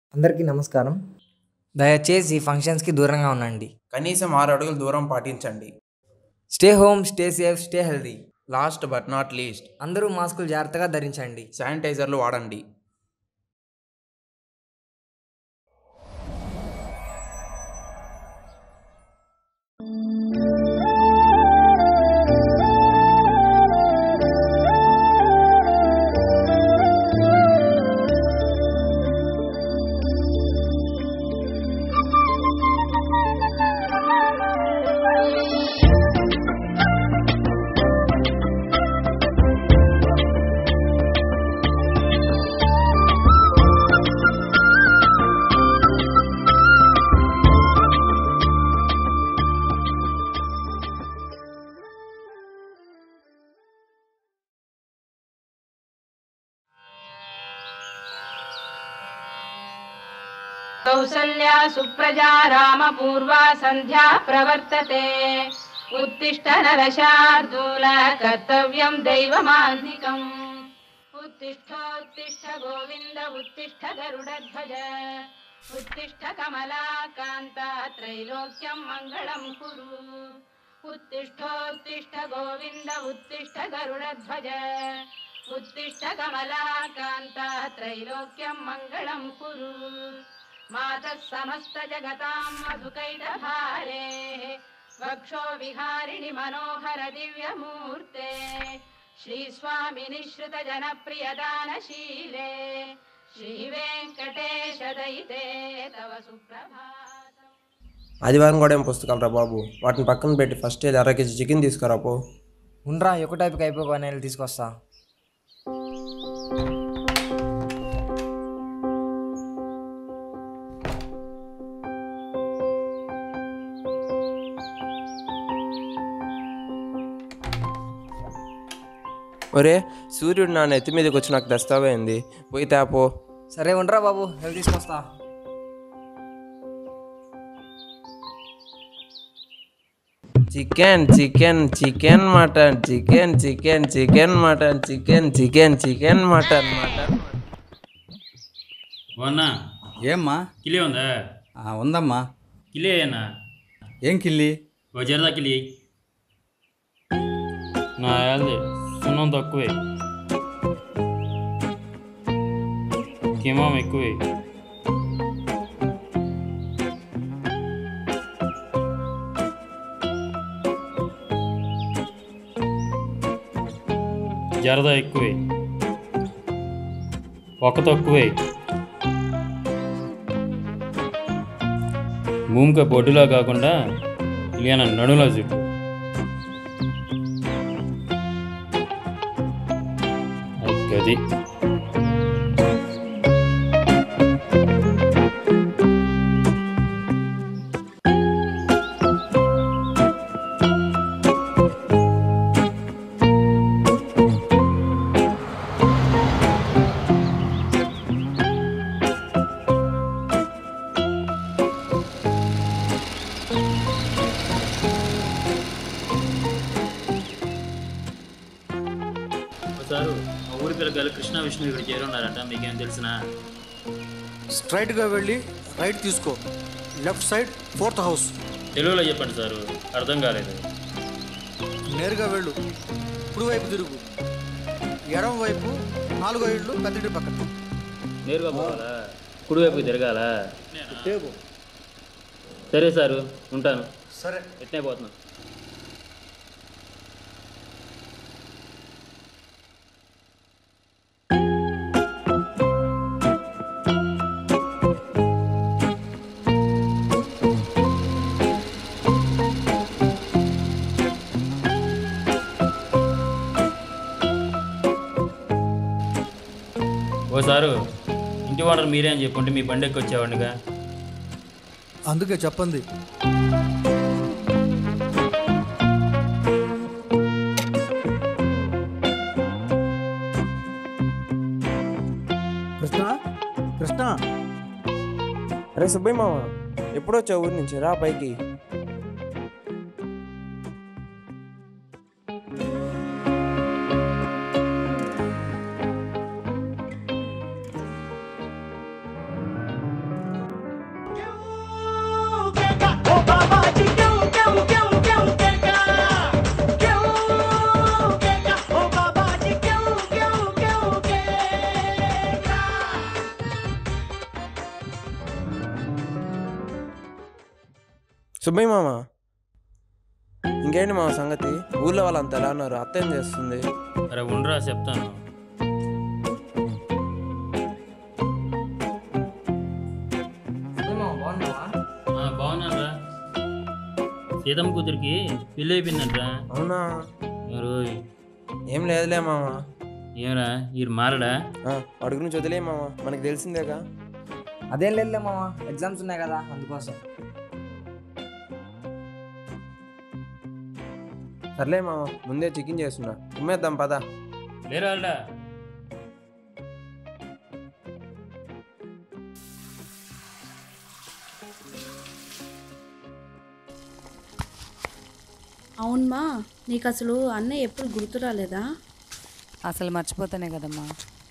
అందరికీ నమస్కారం దయచేసి ఈ ఫంక్షన్స్కి దూరంగా ఉండండి కనీసం ఆరు అడుగుల దూరం పాటించండి stay home stay safe stay healthy last but not least అందరూ మాస్కులు జాగ్రత్తగా ధరించండి శానిటైజర్లు వాడండి कौसल्या सुप्रजा रामपूर्वा सन्ध्या प्रवर्तते उत्तिष्ठ नरशार्दूल कर्तव्यं दैवमान्धिकम् उत्तिष्ठोत्तिष्ठ गोविन्द उत्तिष्ठ गरुडध्वज उत्तिष्ठ कमलाकान्ता त्रैलोक्यं मङ्गलं कुरु उत्तिष्ठोत्तिष्ठ गोविन्द उत्तिष्ठ गरुडध्वज उत्तिष्ठ कमलाकान्ता त्रैलोक्यं मङ्गलं कुरु मातः समस्तजगतां मधुकैटभारे वक्षो विहारिणि मनोहर दिव्यमूर्ते श्रीस्वामिनि श्रुतजनप्रियदानशीले श्रीवेङ्कटेश दयिते तव सुप्रभातम् ఆదివారం కూడా ఏం పుస్తకాలు రా బాబు వాటిని పక్కన పెట్టి ఫస్ట్ ఇది అర కేజీ చికెన్ తీసుకురా పో ఉండ్రా ఎక్కువ టైప్కి అయిపోయి నేను తీసుకొస్తా ఒరే సూర్యుడు నా నెత్తి మీదకి వచ్చి నాకు తెస్తావేంది పోయి తేపో సరే ఉండ్రా బాబు వెళ్ళి తీసుకొస్తా chicken chicken chicken mutton chicken chicken chicken mutton chicken chicken chicken mutton mutton ఓనా ఏమ్మా కిలి ఉందా ఆ, ఉందమ్మా కిలి అయ్యన్నా ఏం కిల్లి ఓ జరదా కిలి నా యాల్ది సున్నం తక్కువే కిమాం ఎక్కువే జరదా ఎక్కువే ఒక తక్కువే భూమిక బొడ్డులా కాకుండా ఇలియన నడులా చుట్టు గది సారు మా ఊరి పిల్లకాయలు కృష్ణ విష్ణు ఇక్కడ చేరున్నారంట మీకేం తెలిసినా స్ట్రైట్గా వెళ్ళి రైట్ తీసుకో లెఫ్ట్ సైడ్ ఫోర్త్ హౌస్ తెలుగులో చెప్పండి సారు అర్థం కాలేదు నేరుగా వెళ్ళు కుడి వైపు తిరుగు ఎడమ వైపు నాలుగో ఇళ్ళు పెద్దటి పక్కన నేరుగా పోవాలా కుడివైపు తిరగాలా టేబు సరే సారు ఉంటాను సరే ఎట్నే పోతున్నా ఓ సారు ఇంటి ఓనర్ మీరే అని చెప్పుంటే మీ బండి ఎక్కి వచ్చేవాడినిగా అందుకే చెప్పండి కృష్ణ కృష్ణ అరే సుబ్బయ్య మామ ఎప్పుడొచ్చా ఊరి నుంచి రా పైకి సుబ్బయ్య మామ ఇంకేంటి మామ సంగతి ఊళ్ళో వాళ్ళంతా ఎలా ఉన్నారు అత్త ఏం చేస్తుంది అరే ఉండరా చెప్తాను బాగున్నావా ఆ, బాగున్నానురా సీతమ్మ కూతురికి పెళ్ళి అయిపోయిందంట్రా అవునా రోయ్ ఏం లేదులే మామ ఏమరా ఈ మారడా ఆ, వాడి గురించి వదిలే మామ మనకి తెలిసిందేగా అదేం లేదులే మామ ఎగ్జామ్స్ ఉన్నాయి కదా అందుకోసం సర్లే మామ ముందే చికెన్ చేస్తున్నా ఉమ్మేద్దాం పద లేరా వాళ్ళ అవునమ్మా నీకు అసలు అన్నయ్య ఎప్పుడు గుర్తు రాలేదా అసలు మర్చిపోతానే కదమ్మా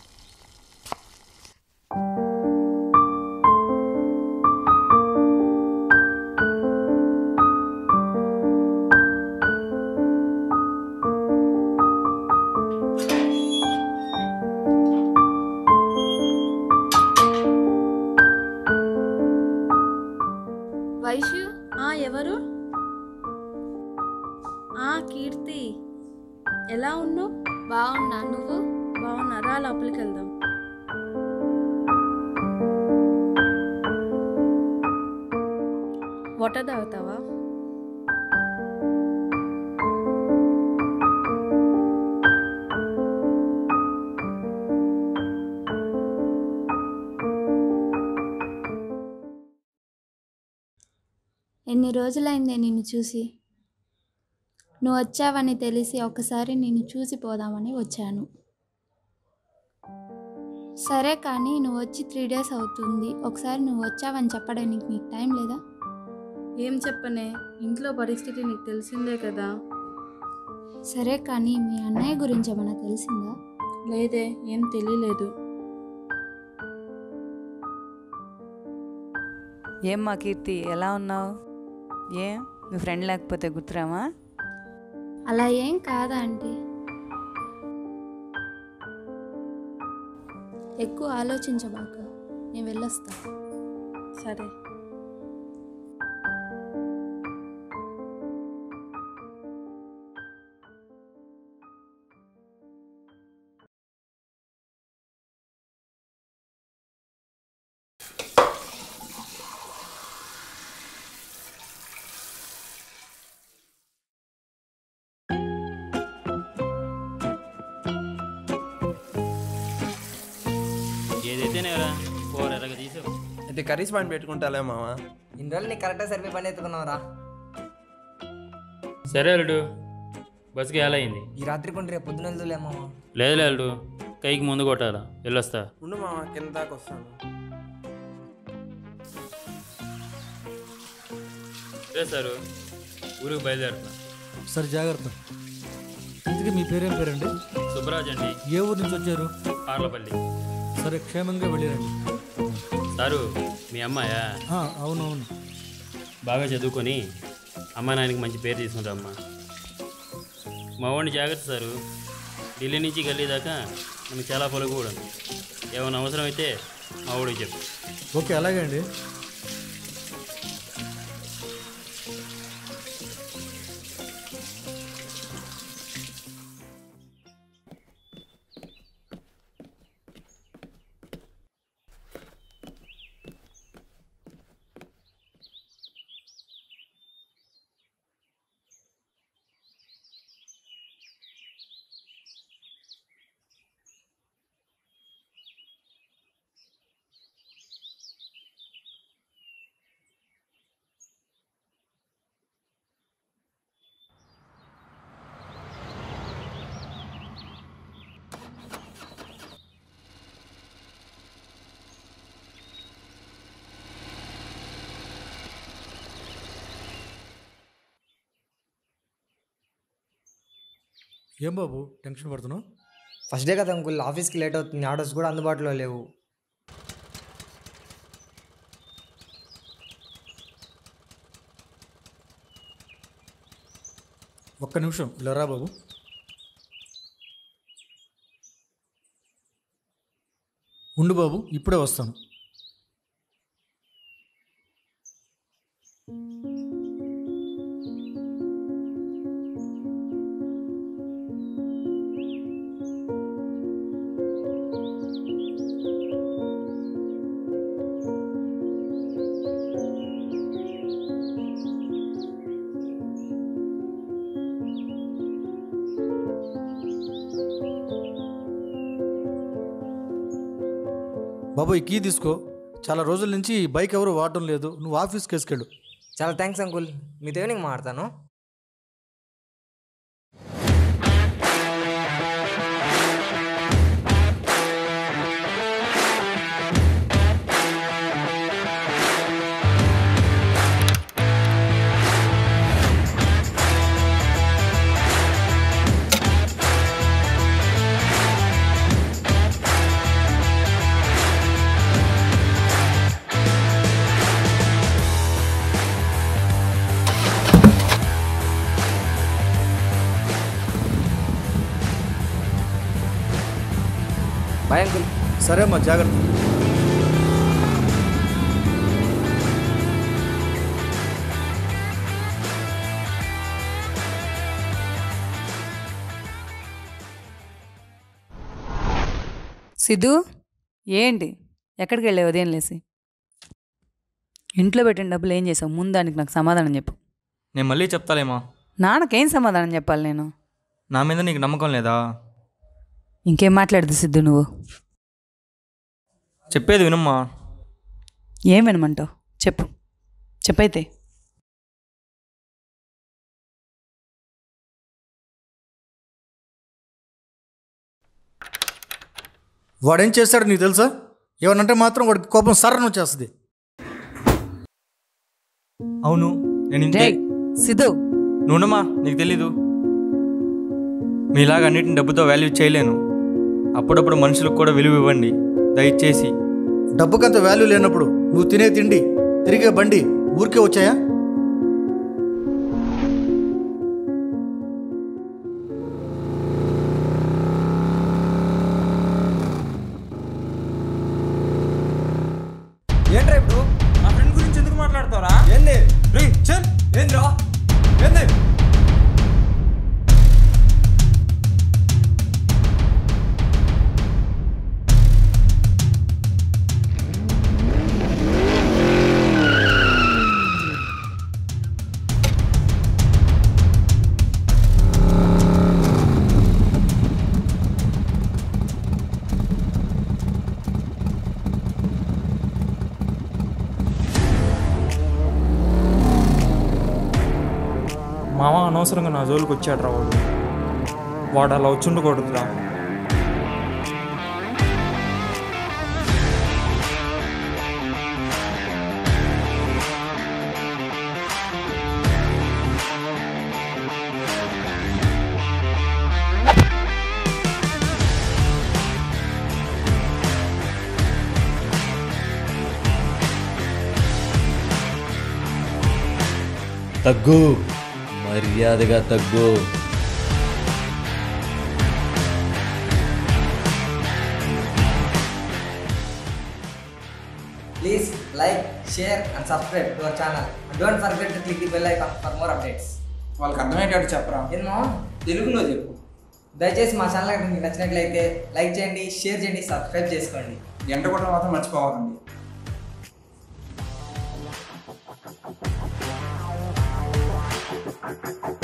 వైశ్యు ఆ ఎవరు ఆ కీర్తి ఎలా ఉన్నావు బాగున్నా నువ్వు బాగున్నా రా లోపలికి వెళ్దాం వాటర్ తాగుతావా ఎన్ని రోజులైందే నిన్ను చూసి నువ్వు వచ్చావని తెలిసి ఒకసారి నిన్ను చూసి పోదామని వచ్చాను సరే కానీ నువ్వు వచ్చి త్రీ డేస్ అవుతుంది ఒకసారి నువ్వు వచ్చావని చెప్పడానికి నీకు టైం లేదా ఏం చెప్పనే ఇంట్లో పరిస్థితి నీకు తెలిసిందే కదా సరే కానీ మీ అన్నయ్య గురించి ఏమైనా తెలిసిందా లేదే ఏం తెలియలేదు ఏం మా కీర్తి ఎలా ఉన్నావు ఏం మీ ఫ్రెండ్ లేకపోతే గుర్తురామా అలా ఏం కాదా ఆంటీ ఎక్కువ ఆలోచించబాక నేను వెళ్ళొస్తా సరే ఏదైతేనే కదా ఫోర్ ఎలాగ తీసావు అయితే కర్రీస్ పాయింట్ పెట్టుకుంటాలే మామ ఇన్ని రోజులు నీకు కరెక్ట్గా సరిపోయి పని ఎత్తుకున్నావురా సరే అల్లుడు బస్కి ఎలా అయింది ఈ రాత్రి కొంటే రేపు పొద్దున వెళ్తులే మామ లేదులే అల్లుడు కైకి ముందు కొట్టాలా వెళ్ళొస్తా ఉండు మామ కింద దాకా వస్తాను రే సారు ఊరికి బయలుదేరుతున్నా సరే జాగ్రత్త ఇంతకీ మీ పేరేం పేరండి సుబ్బరాజ్ అండి ఏ ఊరు నుంచి వచ్చారు పార్లపల్లి సరే క్షేమంగా వెళ్ళిరండి సారు మీ అమ్మాయా ఆ, అవునవును బాగా చదువుకొని అమ్మ నాయనకి మంచి పేరు తీసుకుంటారమ్మా మా వాడిని జాగ్రత్త సారు ఢిల్లీ నుంచి గల్లీ దాకా మనకు చాలా పొలం కూడా ఉంది. ఏమైనా అవసరం అయితే మా వాడికి చెప్పు ఓకే అలాగే అండి ఏం బాబు టెన్షన్ పడుతున్నావు ఫస్ట్ డే కదా అంకుల్ ఆఫీస్కి లేట్ అవుతుంది ఆర్డర్స్ కూడా అందుబాటులో లేవు ఒక్క నిమిషం ఇలా రా బాబు ఉండు బాబు ఇప్పుడే వస్తాను బాబు ఈ కీ తీసుకో చాలా రోజుల నుంచి ఈ బైక్ ఎవరు వాడటం లేదు నువ్వు ఆఫీస్కి వేసుకెళ్ళు చాలా థ్యాంక్స్ అంకుల్ మీతో ఈవినింగ్ మాడతాను బాయ్ అంకుల్ సరే అమ్మా జాగ్రత్త సిద్ధు ఏంటి ఎక్కడికి వెళ్ళావు ఉదయం లేసి ఇంట్లో పెట్టిన డబ్బులు ఏం చేసావు ముందు దానికి నాకు సమాధానం చెప్పు నేను మళ్ళీ చెప్తాలేమా నాన్నకేం సమాధానం చెప్పాలి నేను నా మీద నీకు నమ్మకం లేదా ఇంకేం మాట్లాడదు సిద్ధు నువ్వు చెప్పేది వినమ్మా ఏం వినమంటావు చెప్పు చెప్పైతే వాడేం చేస్తాడు నీకు తెలుసా ఏమనంటే మాత్రం వాడికి కోపం సర్రని వచ్చేస్తుంది అవును నేను ఇంతే రేయ్ సిద్ధు నువ్వునమ్మా నీకు తెలీదు మీలాగా అన్నిటిని డబ్బుతో వాల్యూ చేయలేను అప్పుడప్పుడు మనుషులకు కూడా విలువ ఇవ్వండి దయచేసి డబ్బుకంత వాల్యూ లేనప్పుడు నువ్వు తినే తిండి తిరిగే బండి ఊరికే వచ్చాయా ఏంట్రా ఇప్పుడు నా ఫ్రెండ్ గురించి ఎందుకు మాట్లాడతారా ఏంది రే చల్ ఏంద్రా ఏంది మామ అనవసరంగా నా జోలికి వచ్చాడు వాడు వాడు అలా వచ్చుండకూడదురా తగ్గు మర్యాదగా తగ్గు please like share and subscribe to our channel don't forget to click the bell icon for more updates వాళ్ళకి అర్థమయ్యేటట్టు చెప్పరా ఏమో తెలుగులో చెప్పు దయచేసి మా ఛానల్ మీకు నచ్చినట్లయితే లైక్ చేయండి షేర్ చేయండి సబ్స్క్రైబ్ చేసుకోండి గంట కూడా మాత్రం మర్చిపోవాలండి Thank you.